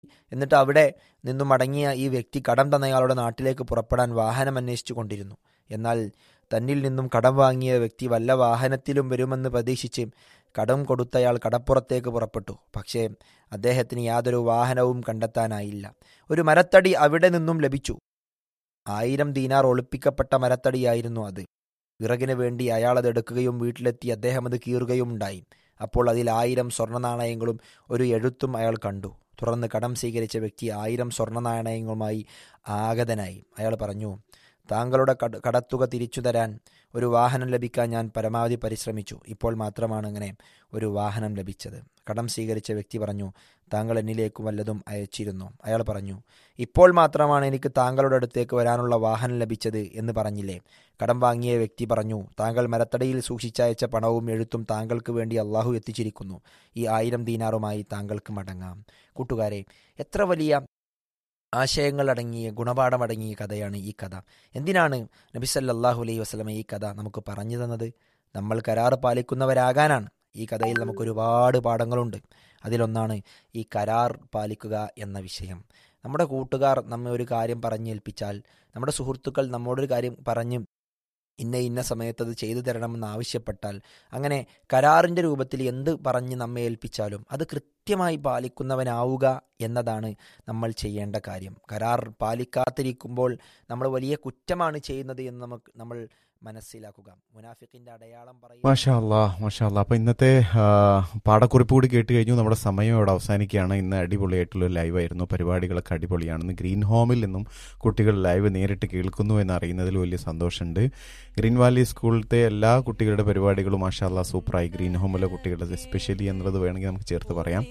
എന്നിട്ട് അവിടെ നിന്നും മടങ്ങിയ ഈ വ്യക്തി കടം തന്നയാളുടെ നാട്ടിലേക്ക് പുറപ്പെടാൻ വാഹനം അന്വേഷിച്ചു കൊണ്ടിരുന്നു എന്നാൽ തന്നിൽ നിന്നും കടം വാങ്ങിയ വ്യക്തി വല്ല വാഹനത്തിലും വരുമെന്ന് പ്രതീക്ഷിച്ച് കടം കൊടുത്തയാൾ കടപ്പുറത്തേക്ക് പുറപ്പെട്ടു പക്ഷേ അദ്ദേഹത്തിന് യാതൊരു വാഹനവും കണ്ടെത്താനായില്ല ഒരു മരത്തടി അവിടെ നിന്നും ലഭിച്ചു ആയിരം ദീനാർ ഒളിപ്പിക്കപ്പെട്ട മരത്തടിയായിരുന്നു അത് വിറകിന് വേണ്ടി അയാൾ അത് എടുക്കുകയും വീട്ടിലെത്തി അദ്ദേഹം അത് കീറുകയും ഉണ്ടായി അപ്പോൾ അതിൽ ആയിരം സ്വർണ്ണ നാണയങ്ങളും ഒരു എഴുത്തും അയാൾ കണ്ടു തുടർന്ന് കടം സ്വീകരിച്ച വ്യക്തി ആയിരം സ്വർണ്ണ നാണയങ്ങളുമായി ആഗതനായി അയാൾ പറഞ്ഞു താങ്കളുടെ കട കടത്തുക തിരിച്ചു തരാൻ ഒരു വാഹനം ലഭിക്കാൻ ഞാൻ പരമാവധി പരിശ്രമിച്ചു ഇപ്പോൾ മാത്രമാണ് അങ്ങനെ ഒരു വാഹനം ലഭിച്ചത് കടം സ്വീകരിച്ച വ്യക്തി പറഞ്ഞു താങ്കൾ എന്നിലേക്ക് വല്ലതും അയച്ചിരുന്നു അയാൾ പറഞ്ഞു ഇപ്പോൾ മാത്രമാണ് എനിക്ക് താങ്കളുടെ അടുത്തേക്ക് വരാനുള്ള വാഹനം ലഭിച്ചത് എന്ന് പറഞ്ഞില്ലേ കടം വാങ്ങിയ വ്യക്തി പറഞ്ഞു താങ്കൾ മരത്തടിയിൽ സൂക്ഷിച്ചയച്ച പണവും എഴുത്തും താങ്കൾക്ക് വേണ്ടി അള്ളാഹു എത്തിച്ചിരിക്കുന്നു ഈ ആയിരം ദീനാറുമായി താങ്കൾക്ക് മടങ്ങാം കൂട്ടുകാരെ എത്ര വലിയ ആശയങ്ങളടങ്ങിയ ഗുണപാഠമടങ്ങിയ കഥയാണ് ഈ കഥ എന്തിനാണ് നബി സല്ലല്ലാഹു അലൈഹി വസല്ലമ ഈ കഥ നമുക്ക് പറഞ്ഞു തന്നത് നമ്മൾ കരാർ പാലിക്കുന്നവരാകാനാണ് ഈ കഥയിൽ നമുക്ക് ഒരുപാട് പാഠങ്ങളുണ്ട് അതിലൊന്നാണ് ഈ കരാർ പാലിക്കുക എന്ന വിഷയം നമ്മുടെ കൂട്ടുകാർ നമ്മെ ഒരു കാര്യം പറഞ്ഞേൽപ്പിച്ചാൽ നമ്മുടെ സുഹൃത്തുക്കൾ നമ്മോടൊരു കാര്യം പറഞ്ഞ് ഇന്ന ഇന്ന സമയത്ത് അത് ചെയ്തു തരണമെന്ന് ആവശ്യപ്പെട്ടാൽ അങ്ങനെ കരാറിൻ്റെ രൂപത്തിൽ എന്ത് പറഞ്ഞ് നമ്മെ ഏൽപ്പിച്ചാലും അത് കൃത്യമായി പാലിക്കുന്നവനാവുക എന്നതാണ് നമ്മൾ ചെയ്യേണ്ട കാര്യം കരാർ പാലിക്കാതിരിക്കുമ്പോൾ നമ്മൾ വലിയ കുറ്റമാണ് ചെയ്യുന്നത് എന്ന് നമുക്ക് നമ്മൾ മനസ്സിലാക്കുക മുനാഫിക്കിന്റെ അടയാളം പറയും മാഷാ അല്ലാ മാഷാ അല്ലാ അപ്പോൾ ഇന്നത്തെ ആ, പാഠക്കുറിപ്പ് കൂടി കേട്ട് കഴിഞ്ഞു നമ്മുടെ സമയം ഇവിടെ അവസാനിക്കുകയാണ് ഇന്ന് അടിപൊളിയായിട്ടുള്ള ലൈവ് ആയിരുന്നു പരിപാടികളൊക്കെ അടിപൊളിയാണ് ഇന്ന് ഗ്രീൻ ഹോമിൽ നിന്നും കുട്ടികൾ ലൈവ് നേരിട്ട് കേൾക്കുന്നു എന്ന് അറിയുന്നതിൽ വലിയ സന്തോഷമുണ്ട് ഗ്രീൻ വാലി സ്കൂളിലത്തെ എല്ലാ കുട്ടികളുടെ പരിപാടികളും മാഷാ അല്ലാ സൂപ്പറായി ഗ്രീൻ ഹോമിലെ കുട്ടികളുടെ എസ്പെഷ്യലി എന്നുള്ളത് വേണമെങ്കിൽ നമുക്ക് ചേർത്ത് പറയാം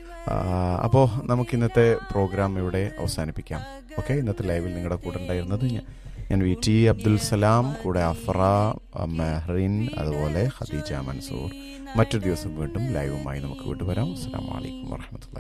അപ്പോൾ നമുക്ക് ഇന്നത്തെ പ്രോഗ്രാം ഇവിടെ അവസാനിപ്പിക്കാം ഓക്കെ ഇന്നത്തെ ലൈവിൽ നിങ്ങളുടെ കൂടെ ഉണ്ടായിരുന്നത് ഞാൻ ഞാൻ വി ടി അബ്ദുൽ സലാം കൂടെ അഫറ മെഹ്റിൻ അതുപോലെ ഖദീജ മൻസൂർ മറ്റൊരു ദിവസം വീണ്ടും ലൈവുമായി നമുക്ക് വീണ്ടും വരാം അസ്സാം വലൈക്കും വാഹമത്തുള്ള